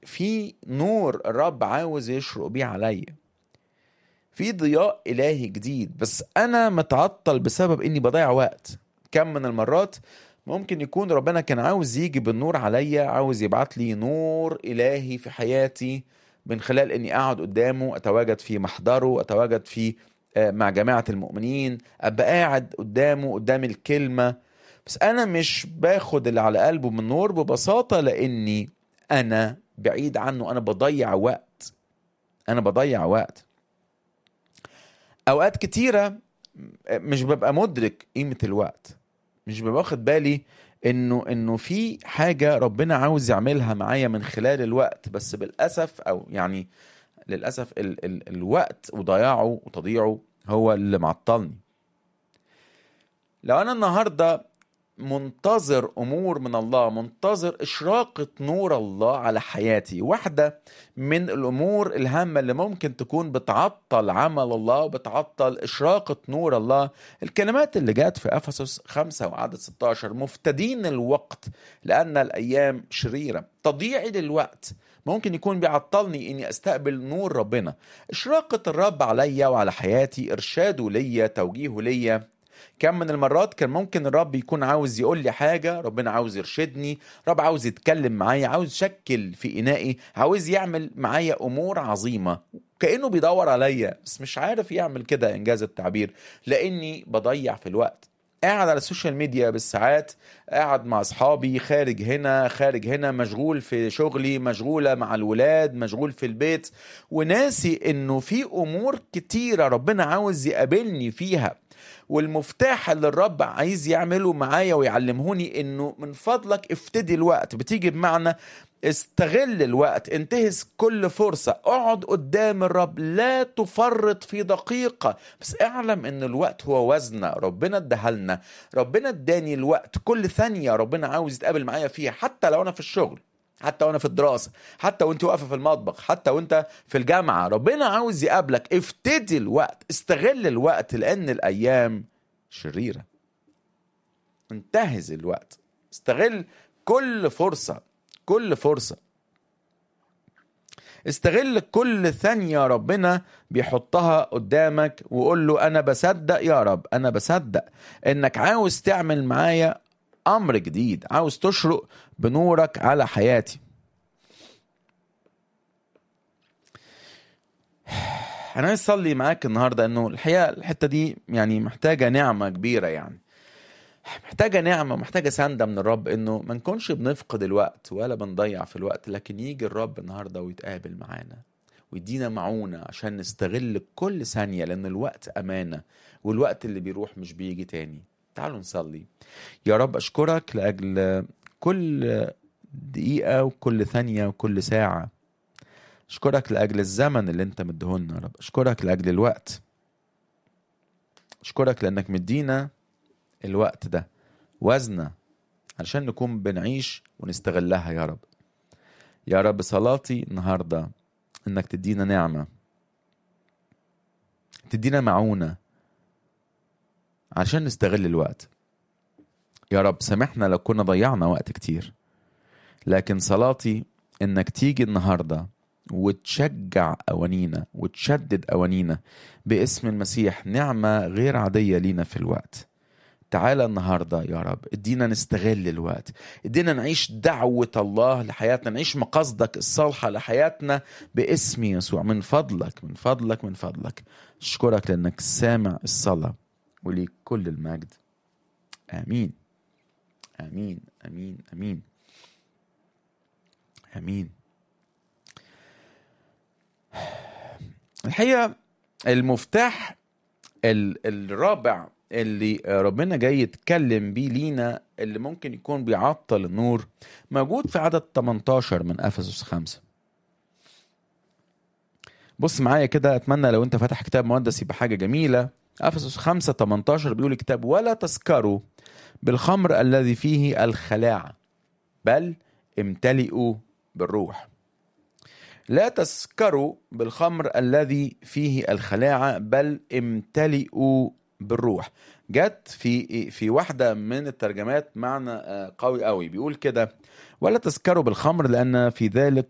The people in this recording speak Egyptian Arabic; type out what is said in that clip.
في نور الرب عاوز يشرق بيه عليا في ضياء إلهي جديد بس أنا متعطل بسبب إني بضيع وقت كم من المرات ممكن يكون ربنا كان عاوز يجي بالنور عليا عاوز يبعت لي نور إلهي في حياتي من خلال إني أقعد قدامه أتواجد في محضره أتواجد في آه، مع جماعة المؤمنين أبقى قاعد قدامه قدام الكلمة بس أنا مش باخد اللي على قلبه من نور ببساطة لأني أنا بعيد عنه أنا بضيع وقت أنا بضيع وقت أوقات كتيرة مش ببقى مدرك قيمة الوقت مش ببقى واخد بالي انه انه في حاجه ربنا عاوز يعملها معايا من خلال الوقت بس بالاسف او يعني للاسف ال ال الوقت وضياعه وتضييعه هو اللي معطلني لو انا النهارده منتظر امور من الله منتظر اشراقه نور الله على حياتي واحده من الامور الهامه اللي ممكن تكون بتعطل عمل الله وبتعطل اشراقه نور الله الكلمات اللي جات في افسس 5 وعدد 16 مفتدين الوقت لان الايام شريره تضييعي للوقت ممكن يكون بيعطلني اني استقبل نور ربنا اشراقه الرب عليا وعلى حياتي ارشاده ليا توجيهه ليا كم من المرات كان ممكن الرب يكون عاوز يقول لي حاجة ربنا عاوز يرشدني رب عاوز يتكلم معايا عاوز يشكل في إنائي عاوز يعمل معايا أمور عظيمة كأنه بيدور عليا بس مش عارف يعمل كده إنجاز التعبير لأني بضيع في الوقت قاعد على السوشيال ميديا بالساعات قاعد مع اصحابي خارج هنا خارج هنا مشغول في شغلي مشغولة مع الولاد مشغول في البيت وناسي انه في امور كتيرة ربنا عاوز يقابلني فيها والمفتاح اللي الرب عايز يعمله معايا ويعلمهوني انه من فضلك افتدي الوقت بتيجي بمعنى استغل الوقت انتهز كل فرصة اقعد قدام الرب لا تفرط في دقيقة بس اعلم ان الوقت هو وزنة ربنا ادهلنا ربنا اداني الوقت كل ثانية ربنا عاوز يتقابل معايا فيها حتى لو انا في الشغل حتى وانا في الدراسة حتى وانت واقفة في المطبخ حتى وانت في الجامعة ربنا عاوز يقابلك افتدي الوقت استغل الوقت لان الايام شريرة انتهز الوقت استغل كل فرصة كل فرصة استغل كل ثانية ربنا بيحطها قدامك وقول له أنا بصدق يا رب أنا بصدق إنك عاوز تعمل معايا أمر جديد عاوز تشرق بنورك على حياتي أنا عايز أصلي معاك النهاردة إنه الحقيقة الحتة دي يعني محتاجة نعمة كبيرة يعني محتاجة نعمة محتاجة سندة من الرب انه ما نكونش بنفقد الوقت ولا بنضيع في الوقت لكن يجي الرب النهاردة ويتقابل معانا ويدينا معونة عشان نستغل كل ثانية لأن الوقت أمانة والوقت اللي بيروح مش بيجي تاني تعالوا نصلي يا رب أشكرك لأجل كل دقيقة وكل ثانية وكل ساعة أشكرك لأجل الزمن اللي أنت مديهولنا يا رب أشكرك لأجل الوقت أشكرك لأنك مدينا الوقت ده وزنة علشان نكون بنعيش ونستغلها يا رب يا رب صلاتي النهاردة انك تدينا نعمة تدينا معونة علشان نستغل الوقت يا رب سامحنا لو كنا ضيعنا وقت كتير لكن صلاتي انك تيجي النهارده وتشجع أوانينا وتشدد أوانينا باسم المسيح نعمة غير عادية لينا في الوقت تعالى النهارده يا رب ادينا نستغل الوقت ادينا نعيش دعوة الله لحياتنا نعيش مقاصدك الصالحة لحياتنا باسم يسوع من فضلك من فضلك من فضلك اشكرك لانك سامع الصلاة وليك كل المجد امين امين امين امين امين الحقيقة المفتاح ال- الرابع اللي ربنا جاي يتكلم بيه لينا اللي ممكن يكون بيعطل النور موجود في عدد 18 من افسس 5 بص معايا كده اتمنى لو انت فاتح كتاب مقدس يبقى حاجه جميله افسس 5 18 بيقول الكتاب ولا تسكروا بالخمر الذي فيه الخلاعه بل امتلئوا بالروح لا تسكروا بالخمر الذي فيه الخلاعه بل امتلئوا بالروح جت في في واحده من الترجمات معنى آه، قوي قوي بيقول كده ولا تسكروا بالخمر لان في ذلك